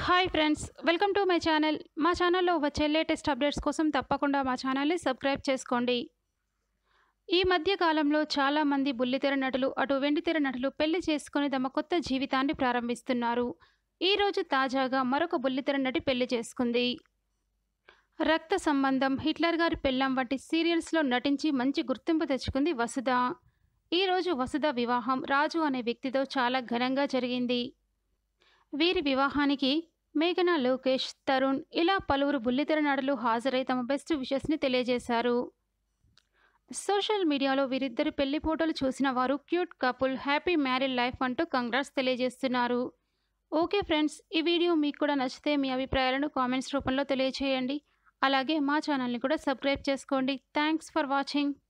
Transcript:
hi friends welcome to my channel మా ఛానల్లో వచ్చే లేటెస్ట్ అప్డేట్స్ కోసం తప్పకుండా మా ఛానల్ని సబ్స్క్రైబ్ చేసుకోండి ఈ మధ్య కాలంలో చాలామంది బుల్లితెర నటులు అటు వెండితెర నటులు పెళ్లి చేసుకొని తమ కొత్త జీవితాన్ని ప్రారంభిస్తున్నారు ఈరోజు తాజాగా మరొక బుల్లితెర నటి పెళ్లి చేసుకుంది రక్త సంబంధం హిట్లర్ గారి పెళ్ళం వంటి సీరియల్స్లో నటించి మంచి గుర్తింపు తెచ్చుకుంది వసుధ ఈరోజు వసుధ వివాహం రాజు అనే వ్యక్తితో చాలా ఘనంగా జరిగింది వీరి వివాహానికి మేఘనా లోకేష్ తరుణ్ ఇలా పలువురు బుల్లితెర నటులు హాజరై తమ బెస్ట్ విషెస్ని తెలియజేశారు సోషల్ మీడియాలో వీరిద్దరి పెళ్లి ఫోటోలు చూసిన వారు cute couple happy married life అంటూ కంగ్రాట్స్ తెలియజేస్తున్నారు ఓకే ఫ్రెండ్స్ ఈ వీడియో మీకు కూడా నచ్చితే మీ అభిప్రాయాలను కామెంట్స్ రూపంలో తెలియచేయండి అలాగే మా ఛానల్ని కూడా సబ్స్క్రైబ్ చేసుకోండి థ్యాంక్స్ ఫర్ వాచింగ్